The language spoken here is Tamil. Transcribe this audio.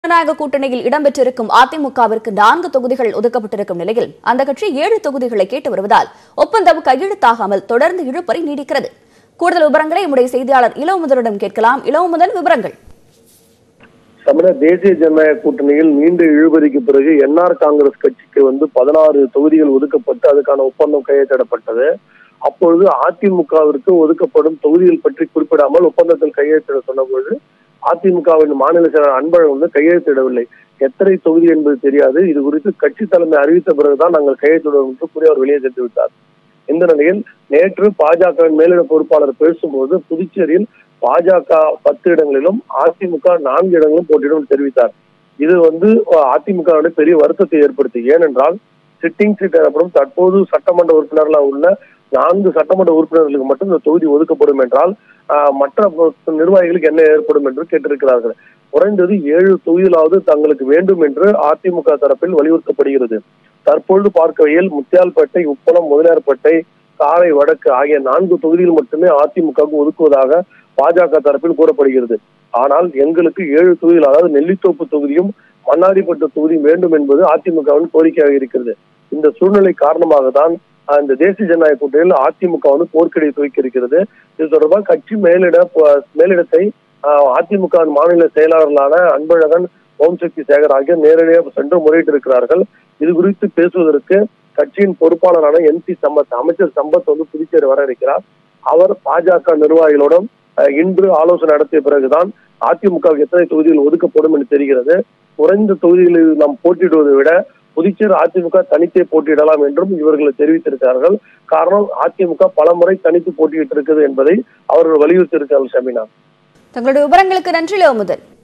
ஜனநாயக கூட்டணியில் இடம்பெற்றிருக்கும் அதிமுகவிற்கு நான்கு தொகுதிகள் ஒதுக்கப்பட்டிருக்கும் நிலையில் அந்த கட்சி ஏழு தொகுதிகளை கேட்டு வருவதால் ஒப்பந்தம் கையெழுத்தாகாமல் தொடர்ந்து இழுபறி நீடிக்கிறது கூடுதல் விவரங்களை நம்முடைய செய்தியாளர் இளவுமுதலிடம் கேட்கலாம் இளவுமுதல் விவரங்கள் தமிழக தேசிய ஜனநாயக கூட்டணியில் நீண்ட இழுபறிக்கு பிறகு என்ஆர் காங்கிரஸ் கட்சிக்கு வந்து பதினாறு தொகுதிகள் ஒதுக்கப்பட்டு அதுக்கான ஒப்பந்தம் கையெழுத்திடப்பட்டது அப்பொழுது அதிமுகவிற்கு ஒதுக்கப்படும் தொகுதிகள் பற்றி குறிப்பிடாமல் ஒப்பந்தத்தில் கையெழுத்திட சொன்னபொழுது அதிமுகவின் மாநில செயலர் அன்பழகன் வந்து கையெழுத்திடவில்லை எத்தனை தொகுதி என்பது தெரியாது இது குறித்து கட்சி தலைமை அறிவித்த பிறகுதான் நாங்கள் கையெழுத்திடுவோம் என்று கூறி அவர் வெளியே சென்று விட்டார் இந்த நிலையில் நேற்று பாஜகவின் மேலிட பொறுப்பாளர் பேசும்போது புதுச்சேரியில் பாஜக பத்து இடங்களிலும் அதிமுக நான்கு இடங்களிலும் போட்டியிடும் தெரிவித்தார் இது வந்து அதிமுகவுடைய பெரிய வருத்தத்தை ஏற்படுத்தி ஏனென்றால் சிட்டிங் சீட் எனப்படும் தற்போது சட்டமன்ற உறுப்பினர்களாக உள்ள நான்கு சட்டமன்ற உறுப்பினர்களுக்கு மட்டும் இந்த தொகுதி ஒதுக்கப்படும் என்றால் ஆஹ், மற்ற நிர்வாகிகளுக்கு என்ன ஏற்படும் என்று கேட்டிருக்கிறார்கள் குறைந்தது ஏழு தொகுதிகளாவது தங்களுக்கு வேண்டும் என்று அதிமுக தரப்பில் வலியுறுத்தப்படுகிறது தற்பொழுது பார்க்கையில் முத்தியால்பேட்டை உப்பளம் முதலியார்பேட்டை காரை வடக்கு ஆகிய நான்கு தொகுதிகள் மட்டுமே அதிமுகவுக்கு ஒதுக்குவதாக பாஜக தரப்பில் கூறப்படுகிறது ஆனால் எங்களுக்கு ஏழு தொகுதிகள் அதாவது நெல்லித்தோப்பு தொகுதியும் மண்ணாடிப்பட்டு தொகுதியும் வேண்டும் என்பது அதிமுகவின் கோரிக்கையாக இருக்கிறது இந்த சூழ்நிலை காரணமாக தான் ஆஹ், இந்த தேசிய ஜனநாயக கூட்டணியில் அதிமுக வந்து போர்க்கடியை துவக்கி இருக்கிறது இது தொடர்பாக கட்சி மேலிட ப- மேலிடத்தை ஆஹ், அதிமுக மாநில செயலாளர்களான அன்பழகன் ஓம் சக்தி சேகர் ஆகியோர் நேரடியாக சென்று முறையிட்டிருக்கிறார்கள் இது குறித்து பேசுவதற்கு கட்சியின் பொறுப்பாளரான என் சி சம்பத் அமைச்சர் சம்பத் வந்து புதுச்சேரி வர இருக்கிறார் அவர் பாஜக நிர்வாகிகளோடும் அஹ், இன்று ஆலோசனை நடத்திய பிறகுதான் அதிமுகவுக்கு எத்தனை தொகுதிகள் ஒதுக்கப்படும் என்று தெரிகிறது குறைந்த தொகுதிகளில் நாம் போட்டியிடுவதை விட புதுச்சேரி அதிமுக தனித்தே போட்டியிடலாம் என்றும் இவர்கள் தெரிவித்திருக்கிறார்கள் காரணம் அதிமுக பலமுறை தனித்து போட்டியிட்டு இருக்குது என்பதை அவர்கள் வலியுறுத்தி இருக்கிறார்கள் ஷமீனா தங்களுடைய விவரங்களுக்கு நன்றி இளவுமுதல்